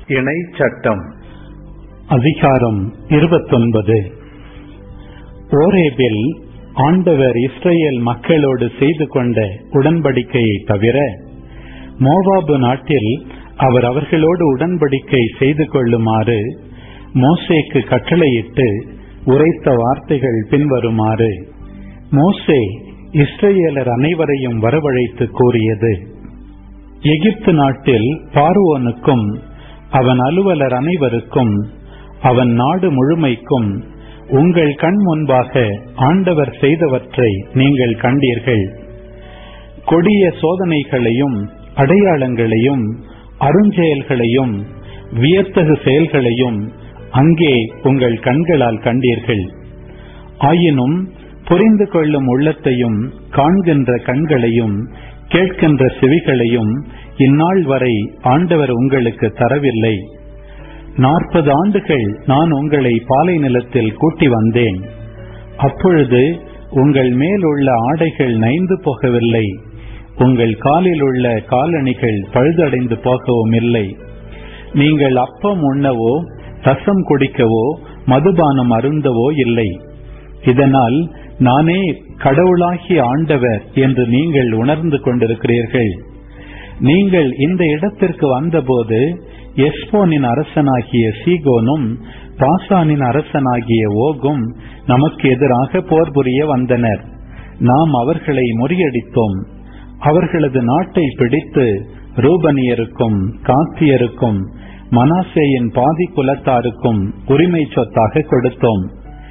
இணை சட்டம் அதிகாரம் இருபத்தொன்பது ஓரேபில் ஆண்டவர் இஸ்ரேல் மக்களோடு செய்து கொண்ட உடன்படிக்கையை தவிர மோவாபு நாட்டில் அவர் அவர்களோடு உடன்படிக்கை செய்து கொள்ளுமாறு மோசேக்கு கட்டளையிட்டு உரைத்த வார்த்தைகள் பின்வருமாறு மோசே இஸ்ரேலர் அனைவரையும் வரவழைத்து கூறியது எகிப்து நாட்டில் பார்வோனுக்கும் அவன் அலுவலர் அனைவருக்கும் அவன் நாடு முழுமைக்கும் உங்கள் கண் முன்பாக ஆண்டவர் செய்தவற்றை நீங்கள் கண்டீர்கள் கொடிய சோதனைகளையும் அடையாளங்களையும் அருஞ்செயல்களையும் வியத்தகு செயல்களையும் அங்கே உங்கள் கண்களால் கண்டீர்கள் ஆயினும் புரிந்து கொள்ளும் உள்ளத்தையும் காண்கின்ற கண்களையும் கேட்கின்ற செவிகளையும் இந்நாள் வரை ஆண்டவர் உங்களுக்கு தரவில்லை நாற்பது ஆண்டுகள் நான் உங்களை பாலை நிலத்தில் கூட்டி வந்தேன் அப்பொழுது உங்கள் மேல் உள்ள ஆடைகள் நைந்து போகவில்லை உங்கள் காலில் உள்ள காலணிகள் பழுதடைந்து போகவும் இல்லை நீங்கள் அப்பம் உண்ணவோ ரசம் குடிக்கவோ மதுபானம் அருந்தவோ இல்லை இதனால் நானே கடவுளாகிய ஆண்டவர் என்று நீங்கள் உணர்ந்து கொண்டிருக்கிறீர்கள் நீங்கள் இந்த இடத்திற்கு வந்தபோது எஸ்போனின் அரசனாகிய சீகோனும் பாசானின் அரசனாகிய ஓகும் நமக்கு எதிராக போர் புரிய வந்தனர் நாம் அவர்களை முறியடித்தோம் அவர்களது நாட்டை பிடித்து ரூபனியருக்கும் காத்தியருக்கும் மனாசேயின் பாதி குலத்தாருக்கும் உரிமை சொத்தாக கொடுத்தோம்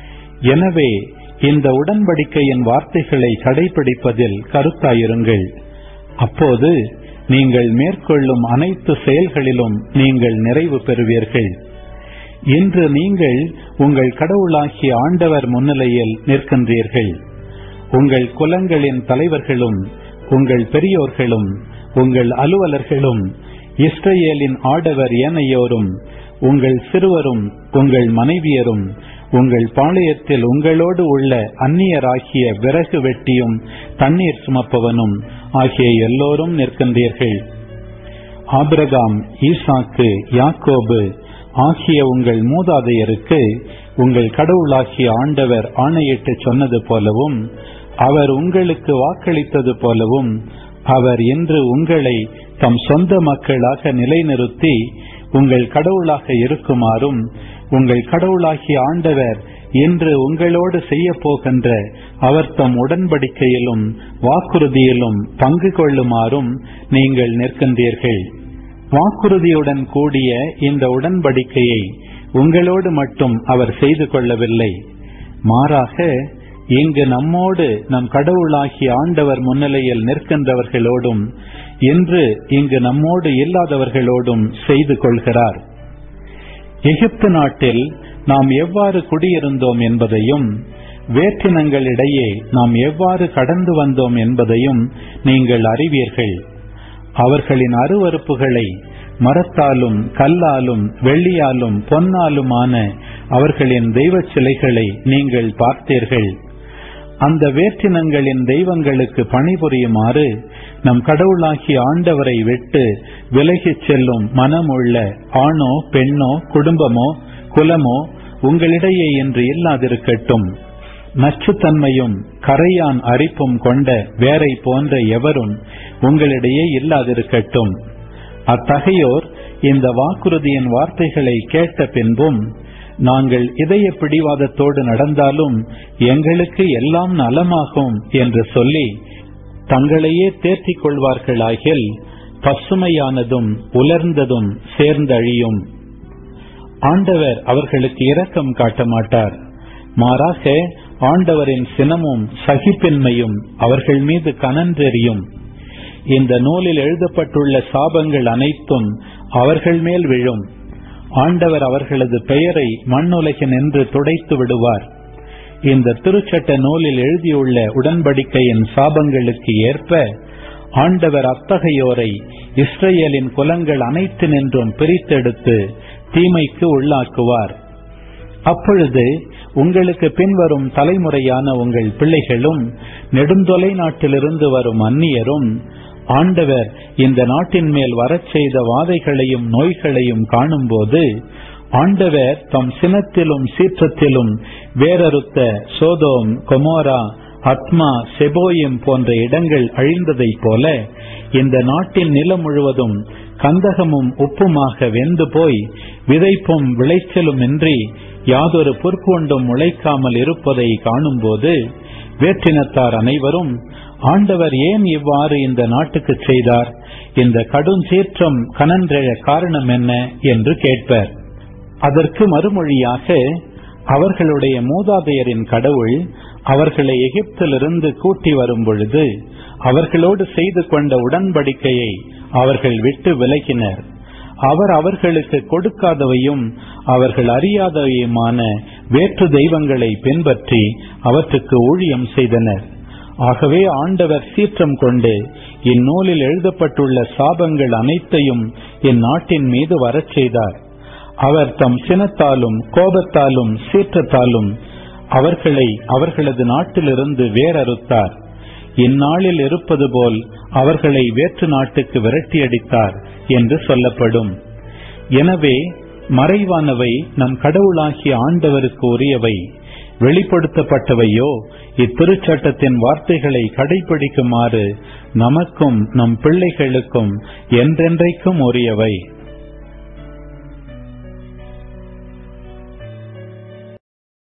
எனவே இந்த உடன்படிக்கையின் வார்த்தைகளை கடைபிடிப்பதில் கருத்தாயிருங்கள் அப்போது நீங்கள் மேற்கொள்ளும் அனைத்து செயல்களிலும் நீங்கள் நிறைவு பெறுவீர்கள் இன்று நீங்கள் உங்கள் கடவுளாகிய ஆண்டவர் முன்னிலையில் நிற்கின்றீர்கள் உங்கள் குலங்களின் தலைவர்களும் உங்கள் பெரியோர்களும் உங்கள் அலுவலர்களும் இஸ்ரேலின் ஆடவர் ஏனையோரும் உங்கள் சிறுவரும் உங்கள் மனைவியரும் உங்கள் பாளையத்தில் உங்களோடு உள்ள அந்நியராகிய விறகு வெட்டியும் தண்ணீர் சுமப்பவனும் ஆகிய எல்லோரும் நிற்கின்றீர்கள் ஆபிரகாம் ஈசாக்கு யாக்கோபு ஆகிய உங்கள் மூதாதையருக்கு உங்கள் கடவுளாகிய ஆண்டவர் ஆணையிட்டு சொன்னது போலவும் அவர் உங்களுக்கு வாக்களித்தது போலவும் அவர் இன்று உங்களை தம் சொந்த மக்களாக நிலைநிறுத்தி உங்கள் கடவுளாக இருக்குமாறும் உங்கள் கடவுளாகிய ஆண்டவர் இன்று உங்களோடு செய்ய போகின்ற அவர் தம் உடன்படிக்கையிலும் வாக்குறுதியிலும் பங்கு கொள்ளுமாறும் நீங்கள் நிற்கின்றீர்கள் வாக்குறுதியுடன் கூடிய இந்த உடன்படிக்கையை உங்களோடு மட்டும் அவர் செய்து கொள்ளவில்லை மாறாக இங்கு நம்மோடு நம் கடவுளாகிய ஆண்டவர் முன்னிலையில் நிற்கின்றவர்களோடும் இன்று இங்கு நம்மோடு இல்லாதவர்களோடும் செய்து கொள்கிறார் எகிப்து நாட்டில் நாம் எவ்வாறு குடியிருந்தோம் என்பதையும் வேற்றினங்களிடையே நாம் எவ்வாறு கடந்து வந்தோம் என்பதையும் நீங்கள் அறிவீர்கள் அவர்களின் அருவறுப்புகளை மரத்தாலும் கல்லாலும் வெள்ளியாலும் பொன்னாலுமான அவர்களின் தெய்வ சிலைகளை நீங்கள் பார்த்தீர்கள் அந்த வேற்றினங்களின் தெய்வங்களுக்கு பணிபுரியுமாறு நம் கடவுளாகிய ஆண்டவரை விட்டு விலகிச் செல்லும் மனமுள்ள ஆணோ பெண்ணோ குடும்பமோ குலமோ உங்களிடையே இன்று இல்லாதிருக்கட்டும் நச்சுத்தன்மையும் கரையான் அரிப்பும் கொண்ட வேரை போன்ற எவரும் உங்களிடையே இல்லாதிருக்கட்டும் அத்தகையோர் இந்த வாக்குறுதியின் வார்த்தைகளை கேட்ட பின்பும் நாங்கள் இதய பிடிவாதத்தோடு நடந்தாலும் எங்களுக்கு எல்லாம் நலமாகும் என்று சொல்லி தங்களையே தேர்த்திக் கொள்வார்களாகில் பசுமையானதும் உலர்ந்ததும் சேர்ந்தழியும் ஆண்டவர் அவர்களுக்கு இரக்கம் காட்ட மாட்டார் மாறாக ஆண்டவரின் சினமும் சகிப்பின்மையும் அவர்கள் மீது கனன்றெறியும் இந்த நூலில் எழுதப்பட்டுள்ள சாபங்கள் அனைத்தும் அவர்கள் மேல் விழும் ஆண்டவர் அவர்களது பெயரை மண்ணுலகின் என்று துடைத்து விடுவார் இந்த திருச்சட்ட நூலில் எழுதியுள்ள உடன்படிக்கையின் சாபங்களுக்கு ஏற்ப ஆண்டவர் அத்தகையோரை இஸ்ரேலின் குலங்கள் அனைத்து நின்றும் பிரித்தெடுத்து தீமைக்கு உள்ளாக்குவார் அப்பொழுது உங்களுக்கு பின்வரும் தலைமுறையான உங்கள் பிள்ளைகளும் நெடுந்தொலை நாட்டிலிருந்து வரும் அந்நியரும் ஆண்டவர் இந்த நாட்டின் மேல் வரச் செய்த வாதைகளையும் நோய்களையும் காணும்போது ஆண்டவர் தம் சினத்திலும் சீற்றத்திலும் வேறறுத்த சோதோம் கொமோரா அத்மா செபோயம் போன்ற இடங்கள் அழிந்ததைப் போல இந்த நாட்டின் நிலம் முழுவதும் கந்தகமும் உப்புமாக வெந்து போய் விதைப்பும் விளைச்சலும் இன்றி யாதொரு பொற்கொண்டும் முளைக்காமல் இருப்பதை காணும்போது வேற்றினத்தார் அனைவரும் ஆண்டவர் ஏன் இவ்வாறு இந்த நாட்டுக்கு செய்தார் இந்த கடும் சீற்றம் கனன்றெழ காரணம் என்ன என்று கேட்பர் அதற்கு மறுமொழியாக அவர்களுடைய மூதாதையரின் கடவுள் அவர்களை எகிப்திலிருந்து கூட்டி வரும் பொழுது அவர்களோடு செய்து கொண்ட உடன்படிக்கையை அவர்கள் விட்டு விலகினர் அவர் அவர்களுக்கு கொடுக்காதவையும் அவர்கள் அறியாதவையுமான வேற்று தெய்வங்களை பின்பற்றி அவற்றுக்கு ஊழியம் செய்தனர் ஆகவே ஆண்டவர் சீற்றம் கொண்டு இந்நூலில் எழுதப்பட்டுள்ள சாபங்கள் அனைத்தையும் இந்நாட்டின் மீது வரச் செய்தார் அவர் தம் சினத்தாலும் கோபத்தாலும் சீற்றத்தாலும் அவர்களை அவர்களது நாட்டிலிருந்து வேறறுத்தார் இந்நாளில் இருப்பது போல் அவர்களை வேற்று நாட்டுக்கு விரட்டியடித்தார் என்று சொல்லப்படும் எனவே மறைவானவை நம் கடவுளாகிய ஆண்டவருக்கு உரியவை வெளிப்படுத்தப்பட்டவையோ இத்திருச்சட்டத்தின் வார்த்தைகளை கடைபிடிக்குமாறு நமக்கும் நம் பிள்ளைகளுக்கும் என்றென்றைக்கும் உரியவை